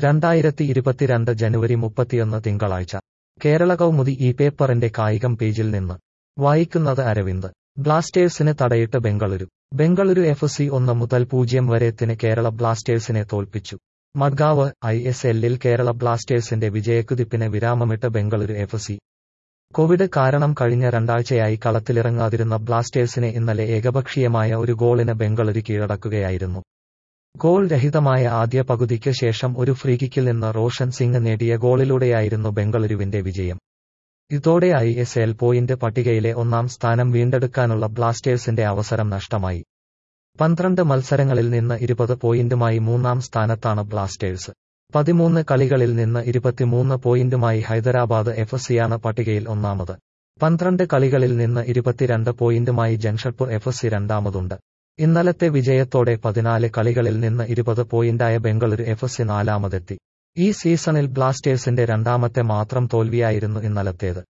രണ്ടായിരത്തി ഇരുപത്തിരണ്ട് ജനുവരി മുപ്പത്തിയൊന്ന് തിങ്കളാഴ്ച കേരള കൗമുദി ഈ പേപ്പറിന്റെ കായികം പേജിൽ നിന്ന് വായിക്കുന്നത് അരവിന്ദ് ബ്ലാസ്റ്റേഴ്സിന് തടയിട്ട് ബംഗളൂരു ബംഗളൂരു എഫ് സി ഒന്ന് മുതൽ പൂജ്യം വരെത്തിന് കേരള ബ്ലാസ്റ്റേഴ്സിനെ തോൽപ്പിച്ചു മഡ്ഗാവ് ഐ എസ് എല്ലിൽ കേരള ബ്ലാസ്റ്റേഴ്സിന്റെ വിജയക്കുതിപ്പിന് വിരാമമിട്ട് ബംഗളൂരു എഫ് സി കോവിഡ് കാരണം കഴിഞ്ഞ രണ്ടാഴ്ചയായി കളത്തിലിറങ്ങാതിരുന്ന ബ്ലാസ്റ്റേഴ്സിനെ ഇന്നലെ ഏകപക്ഷീയമായ ഒരു ഗോളിന് ബംഗളൂരു കീഴടക്കുകയായിരുന്നു ഗോൾ രഹിതമായ ആദ്യ പകുതിക്ക് ശേഷം ഒരു ഫ്രീകിക്കിൽ നിന്ന് റോഷൻ സിംഗ് നേടിയ ഗോളിലൂടെയായിരുന്നു ബംഗളൂരുവിന്റെ വിജയം ഇതോടെ ഐ എസ് എൽ പോയിന്റ് പട്ടികയിലെ ഒന്നാം സ്ഥാനം വീണ്ടെടുക്കാനുള്ള ബ്ലാസ്റ്റേഴ്സിന്റെ അവസരം നഷ്ടമായി പന്ത്രണ്ട് മത്സരങ്ങളിൽ നിന്ന് ഇരുപത് പോയിന്റുമായി മൂന്നാം സ്ഥാനത്താണ് ബ്ലാസ്റ്റേഴ്സ് പതിമൂന്ന് കളികളിൽ നിന്ന് ഇരുപത്തിമൂന്ന് പോയിന്റുമായി ഹൈദരാബാദ് എഫ് സിയാണ് പട്ടികയിൽ ഒന്നാമത് പന്ത്രണ്ട് കളികളിൽ നിന്ന് ഇരുപത്തിരണ്ട് പോയിന്റുമായി ജംഷഡ്പൂർ എഫ് സി രണ്ടാമതുണ്ട് ഇന്നലത്തെ വിജയത്തോടെ പതിനാല് കളികളിൽ നിന്ന് ഇരുപത് പോയിന്റായ ബംഗളൂരു എഫ് സി നാലാമതെത്തി ഈ സീസണിൽ ബ്ലാസ്റ്റേഴ്സിന്റെ രണ്ടാമത്തെ മാത്രം തോൽവിയായിരുന്നു ഇന്നലത്തേത്